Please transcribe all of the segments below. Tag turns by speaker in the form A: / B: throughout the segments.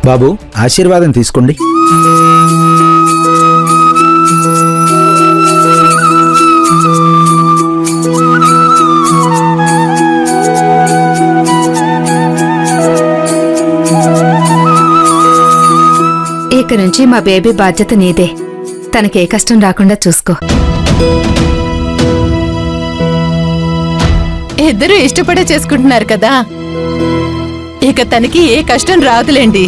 A: బాబు ఆశీర్వాదం తీసుకోండి
B: ఇక నుంచి మా బేబీ బాధ్యత నీదే తనకి ఏ కష్టం రాకుండా చూసుకో
C: ఇద్దరు ఇష్టపడే చేసుకుంటున్నారు కదా ఇక తనకి ఏ కష్టం రాదులేండి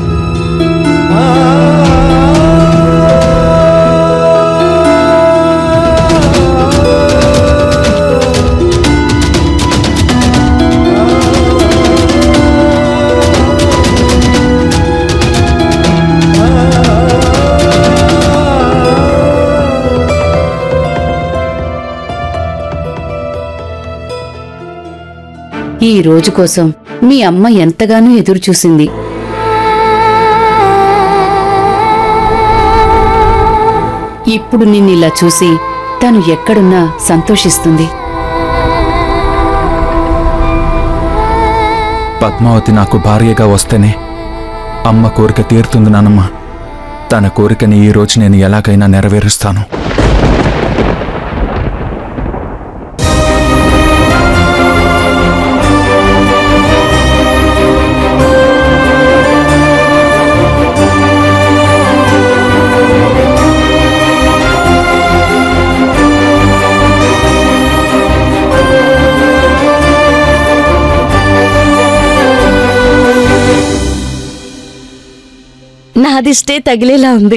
D: ఈ రోజు కోసం మీ అమ్మ ఎంతగానో ఎదురుచూసింది ఇప్పుడు నిన్నిలా చూసి తను ఎక్కడున్నా సంతోషిస్తుంది
E: పద్మావతి నాకు భార్యగా వస్తేనే అమ్మ కోరిక తీరుతుంది నానమ్మ తన కోరికని ఈ రోజు నేను ఎలాగైనా నెరవేరుస్తాను
F: నాదిష్టే తగిలేలా ఉంది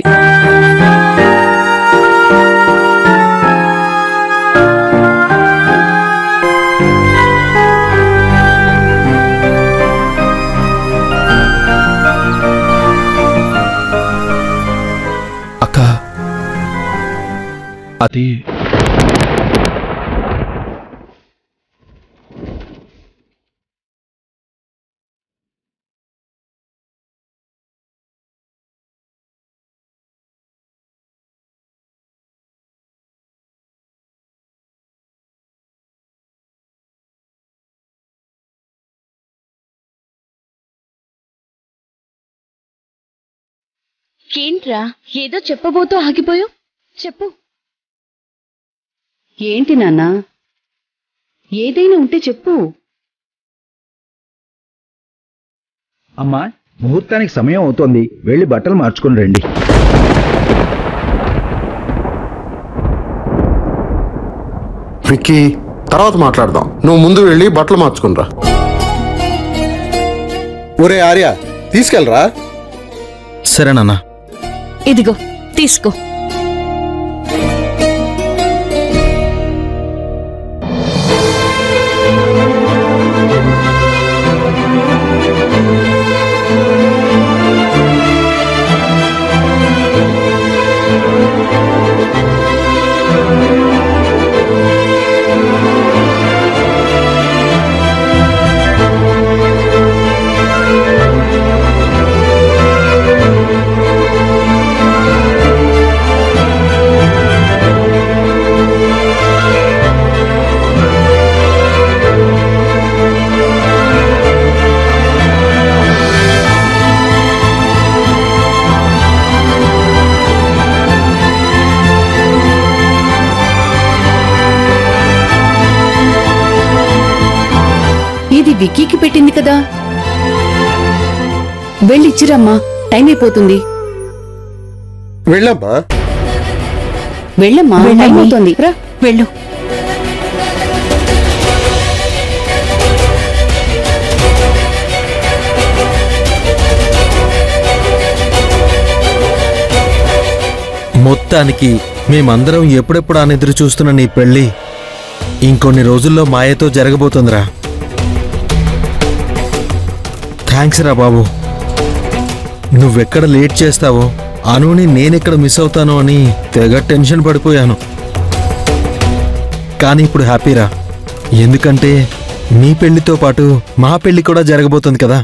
E: అక్క అది
F: ఏంట్రా ఏదో చెప్పబోతూ ఆగిపోయావు చెప్పు
D: ఏంటి నాన్నా ఏదైనా ఉంటే చెప్పు
A: అమ్మా ముహూర్తానికి సమయం అవుతోంది వెళ్ళి బట్టలు మార్చుకుని రండి
G: విక్కీ తర్వాత మాట్లాడదాం నువ్వు ముందు వెళ్ళి బట్టలు మార్చుకునిరా ఒరే ఆర్య తీసుకెళ్ళరా
E: సరేనన్నా
F: ఇదిగో తీసుకో
D: ఇది విక్కీకి పెట్టింది కదా వెళ్ళిచ్చిరమ్మా టైం అయిపోతుంది
G: వెళ్ళమ్మా
D: వెళ్ళమ్మా టైం అవుతుంది రా
C: వెళ్ళు
H: మొత్తానికి మేమందరం ఎప్పుడెప్పుడు అని ఎదురు చూస్తున్న నీ పెళ్ళి ఇంకొన్ని రోజుల్లో మాయతో జరగబోతుందిరా థ్యాంక్స్ రా బాబు నువ్వెక్కడ లేట్ చేస్తావో అనుని నేనెక్కడ మిస్ అవుతానో అని తెగ టెన్షన్ పడిపోయాను కానీ ఇప్పుడు హ్యాపీరా ఎందుకంటే మీ పెళ్లితో పాటు మా పెళ్లి కూడా జరగబోతుంది కదా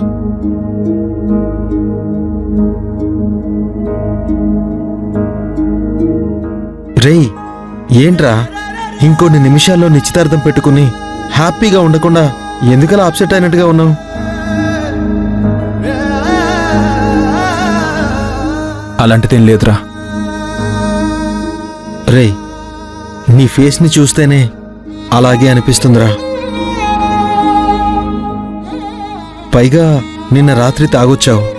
H: రేయ్ ఏంట్రా ఇంకొన్ని నిమిషాల్లో నిశ్చితార్థం పెట్టుకుని హ్యాపీగా ఉండకుండా ఎందుకలా అప్సెట్ అయినట్టుగా ఉన్నావు
E: అలాంటిదేం లేదురా
H: రే నీ ఫేస్ని చూస్తేనే అలాగే అనిపిస్తుందిరా పైగా నిన్న రాత్రి తాగొచ్చావు